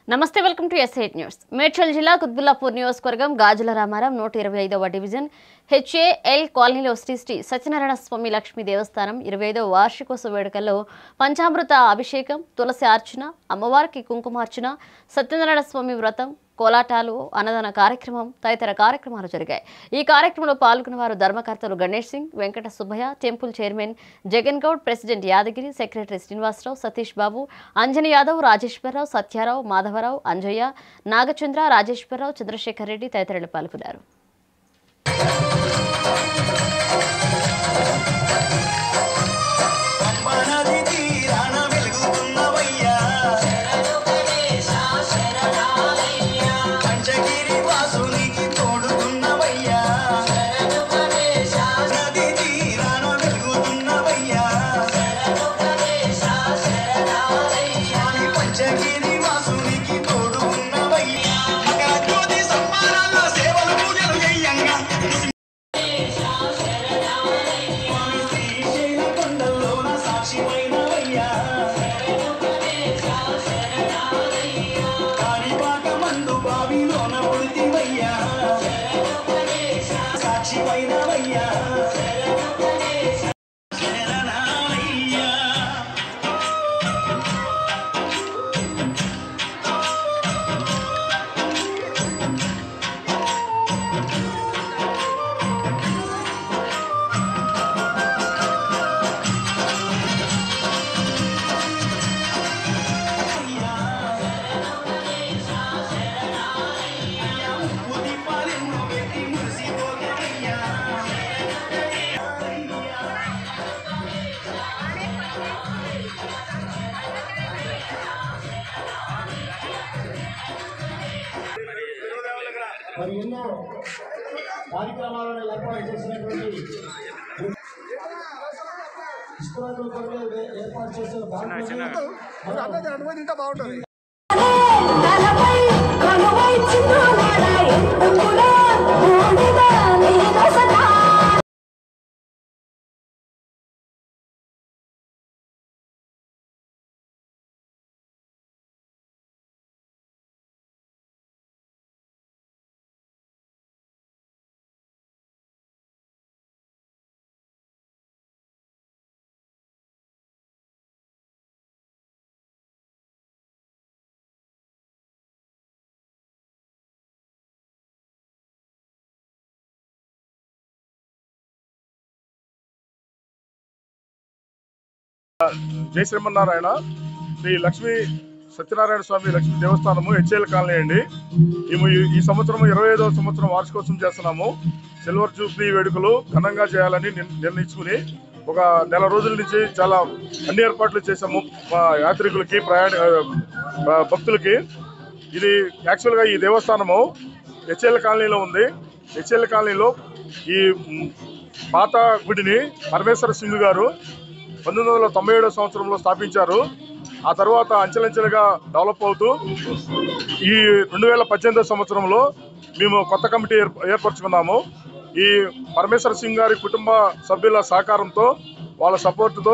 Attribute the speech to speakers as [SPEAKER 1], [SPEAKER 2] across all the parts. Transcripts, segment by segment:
[SPEAKER 1] నమస్తే welcome to S eight news Medchal జిల్లా కుత్బుల్లాపూర్ నియోజకవర్గం గాజుల రామారం నూట ఇరవై ఐదవ డివిజన్ హెచ్ఏఎల్ కాలనీలో శ్రీ శ్రీ సత్యనారాయణ స్వామి లక్ష్మీ దేవస్థానం ఇరవై ఐదవ వార్షికోత్సవ వేడుకల్లో పంచామృత అభిషేకం తులసి అర్చన అమ్మవారికి కుంకుమార్చన సత్యనారాయణ స్వామి వ్రతం కోలాటాలు అన్నదాన కార్యక్రమం తదితర కార్యక్రమాలు జరిగాయి ఈ కార్యక్రమంలో పాల్గొన్న వారు ధర్మకర్తలు Ganesh Singh Venkata Subbaiah temple chairman Jagan Goud president Yadagiri secretary Srinivasarao Satish Babu Anjani Yadav Rajeswararao Satyarao Madhavarao Anjaiah Nagachandra Rajeswararao Chandrashekhar Reddy తదితరులు పాల్గొన్నారు
[SPEAKER 2] నది తీరాన వెలుగుతున్నవయ్యా పంచగిరి వాసునికి తోడుతున్నవయ్యా నది తీరాన వెలుగుతున్నవయ్యా స్వామి పంచగిరి వాసునికి తోడున్నవయ్యా మకర జ్యోతి సంహారాల్లో సేవలు పూజలు చెయ్యంగా స్వామి శ్రీశైల కొండల్లోన సాక్షిమైనవయ్యా కాణిపాక మందు బావిలోన పుడితివయ్యా సాక్షిమైనవయ్యా శరణాలయ్యా ముది పాలెన్నో పెట్టి మురిసిపోతావయ్యా
[SPEAKER 3] మరి ఎన్నో కార్యక్రమాలను ఏర్పాటు చేసినటువంటి ఇష్టమైన కొరకు ఏర్పాటు చేసిన భాగంలో
[SPEAKER 4] తలపై కనువై చిన్నవాడ ఎందుకులో బూడిద మీద సదా
[SPEAKER 5] జై శ్రీమన్నారాయణ శ్రీ లక్ష్మీ సత్యనారాయణ స్వామి లక్ష్మీ దేవస్థానము హెచ్ఎల్ కాలనీ అండి ఈ ము- ఈ సంవత్సరం ఇరవై ఐదవ సంవత్సరం వార్షికోత్సవం చేస్తున్నాము సిల్వర్ జూబ్లీ వేడుకలు ఘనంగా చేయాలని నిర్- నిర్ణయించుకుని ఒక నెల రోజుల నుంచి చాలా అన్ని ఏర్పాట్లు చేశాము మా యాత్రికులకి ప్రయాణ ఆ, భక్తులకి ఇది యాక్చువల్గా ఈ దేవస్థానము హెచ్ఎల్ కాలనీలో ఉంది హెచ్ఎల్ కాలనీలో ఈ మ్, పాత గుడిని పరమేశ్వర సింగ్ గారు పంతొమ్మిది వందల తొంభై ఏడో సంవత్సరంలో స్థాపించారు ఆ తర్వాత అంచెలంచెలుగా డెవలప్ అవుతూ ఈ రెండు వేల పద్దెనిమిదో సంవత్సరంలో మేము కొత్త కమిటీ ఏర్ప- ఏర్పరచుకున్నాము ఈ పరమేశ్వర సింగ్ గారి కుటుంబ సభ్యుల సహకారంతో వాళ్ళ సపోర్టుతో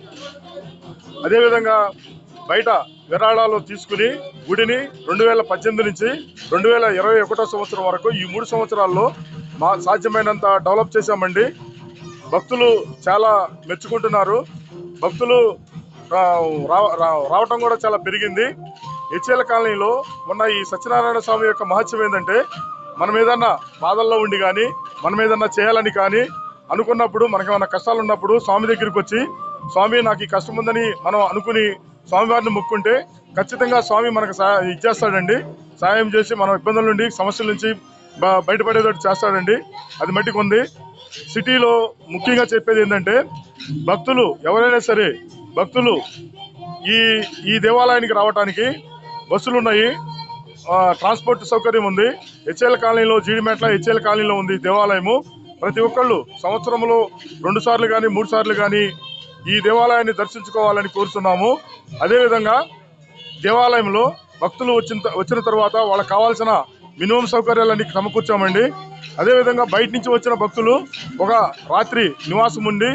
[SPEAKER 5] అదేవిధంగా బయట విరాళాలు తీసుకుని గుడిని రెండు వేల పద్దెనిమిది నుంచి రెండు వేల ఇరవై ఒకటో సంవత్సరం వరకు ఈ మూడు సంవత్సరాల్లో మా సాధ్యమైనంత డెవలప్ చేశామండి భక్తులు చాలా మెచ్చుకుంటున్నారు భక్తులు ఆ, రావ- రా- రావటం కూడా చాలా పెరిగింది హెచ్ఎల్ కాలనీలో ఉన్న ఈ సత్యనారాయణ స్వామి యొక్క మహత్యం ఏంటంటే మనం ఏదన్నా బాధల్లో ఉండి కానీ మనం ఏదన్నా చేయాలని కానీ అనుకున్నప్పుడు మనకి ఏమైనా కష్టాలు ఉన్నప్పుడు స్వామి దగ్గరికి వచ్చి స్వామి నాకు ఈ కష్టం ఉందని మనం అనుకుని స్వామివారిని మొక్కుంటే ఖచ్చితంగా స్వామి మనకు సహా ఇచ్చేస్తాడండి సాయం చేసి మనం ఇబ్బందుల నుండి సమస్యల నుంచి బ- బయటపడేటట్టు చేస్తాడండి అది మట్టికి ఉంది సిటీలో ముఖ్యంగా చెప్పేది ఏంటంటే భక్తులు ఎవరైనా సరే భక్తులు ఈ ఈ దేవాలయానికి రావడానికి బస్సులు ఉన్నాయి ఆ, ట్రాన్స్పోర్ట్ సౌకర్యం ఉంది హెచ్ఎల్ కాలనీలో జీడిమెట్ల హెచ్ఎల్ కాలనీలో ఉంది దేవాలయము ప్రతి ఒక్కళ్ళు సంవత్సరంలో రెండు సార్లు కానీ మూడు సార్లు కానీ ఈ దేవాలయాన్ని దర్శించుకోవాలని కోరుతున్నాము అదేవిధంగా దేవాలయంలో భక్తులు వచ్చిన త- వచ్చిన తర్వాత వాళ్ళకి కావాల్సిన మినిమం సౌకర్యాలన్నీ సమకూర్చామండి అదేవిధంగా బయట నుంచి వచ్చిన భక్తులు ఒక రాత్రి నివాసం ఉండి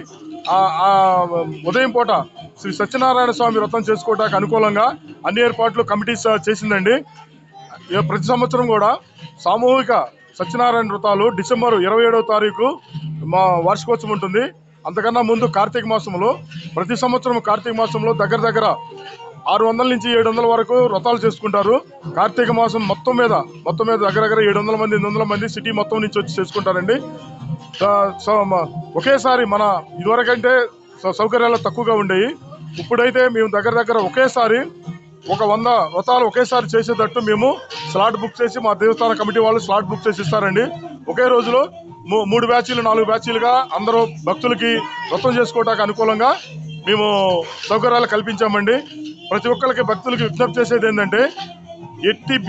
[SPEAKER 5] ఆ- ఆ ఉదయం పూట శ్రీ సత్యనారాయణ స్వామి వ్రతం చేసుకోవడానికి అనుకూలంగా అన్ని ఏర్పాట్లు కమిటీ స- చేసిందండి ఏ- ప్రతి సంవత్సరం కూడా సామూహిక సత్యనారాయణ వ్రతాలు డిసెంబర్ ఇరవై ఏడవ తారీఖు మా వార్షికోత్సవం ఉంటుంది అంతకన్నా ముందు కార్తీక మాసంలో ప్రతి సంవత్సరం కార్తీక మాసంలో దగ్గర దగ్గర ఆరు వందల నుంచి ఏడు వందల వరకు వ్రతాలు చేసుకుంటారు కార్తీక మాసం మొత్తం మీద మొత్తం మీద దగ్గర దగ్గర ఏడు వందల మంది ఎనిమిది వందల మంది సిటీ మొత్తం నుంచి వచ్చి చేసుకుంటారండి దా- సో మ- ఒకేసారి మన ఇదివరకంటే సౌ- సౌకర్యాలు తక్కువగా ఉండేవి ఇప్పుడైతే మేము దగ్గర దగ్గర ఒకేసారి ఒక వంద వ్రతాలు ఒకేసారి చేసేటట్టు మేము స్లాట్ బుక్ చేసి మా దేవస్థాన కమిటీ వాళ్ళు స్లాట్ బుక్ చేసి ఇస్తారండి ఒకే రోజులో మూ- మూడు బ్యాచీలు నాలుగు బ్యాచీలుగా అందరూ భక్తులకి వ్రతం చేసుకోవడానికి అనుకూలంగా మేము సౌకర్యాలు కల్పించామండి ప్రతి ఒక్కరికి భక్తులకి విజ్ఞప్తి చేసేది ఏంటంటే ఎట్టి